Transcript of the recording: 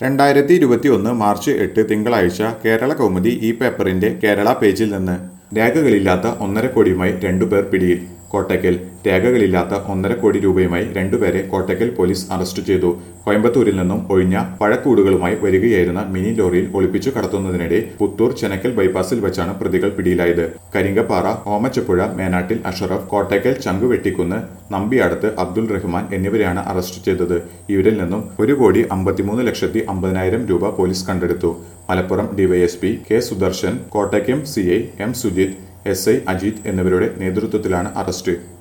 രണ്ടായിരത്തി ഇരുപത്തി ഒന്ന് മാർച്ച് എട്ട് തിങ്കളാഴ്ച കേരള കൗമുദി ഈ പേപ്പറിന്റെ കേരള പേജിൽ നിന്ന് രേഖകളില്ലാത്ത ഒന്നര കോടിയുമായി രണ്ടുപേർ പിടിയിൽ കോട്ടയ്ക്കൽ രേഖകളില്ലാത്ത ഒന്നര കോടി രൂപയുമായി രണ്ടുപേരെ കോട്ടയ്ക്കൽ പോലീസ് അറസ്റ്റ് ചെയ്തു കോയമ്പത്തൂരിൽ നിന്നും ഒഴിഞ്ഞ പഴക്കൂടുകളുമായി വരികയായിരുന്ന മിനി ലോറിയിൽ ഒളിപ്പിച്ചു കടത്തുന്നതിനിടെ പുത്തൂർ ചെനക്കൽ ബൈപ്പാസിൽ വെച്ചാണ് പ്രതികൾ പിടിയിലായത് കരിങ്കപ്പാറ ഓമച്ചപ്പുഴ മേനാട്ടിൽ അഷറഫ് കോട്ടയ്ക്കൽ ചങ്കു വെട്ടിക്കുന്ന് നമ്പിയാടത്ത് അബ്ദുൾ റഹ്മാൻ എന്നിവരെയാണ് അറസ്റ്റ് ചെയ്തത് ഇവരിൽ നിന്നും ഒരു കോടി അമ്പത്തിമൂന്ന് ലക്ഷത്തി അമ്പതിനായിരം രൂപ പോലീസ് കണ്ടെടുത്തു Malappuram DYSP K Sudarshan Kottakkal C I M Sujith S I Ajith എന്നിവരുടെ നേതൃത്വത്തിലാണ് അറസ്റ്റ്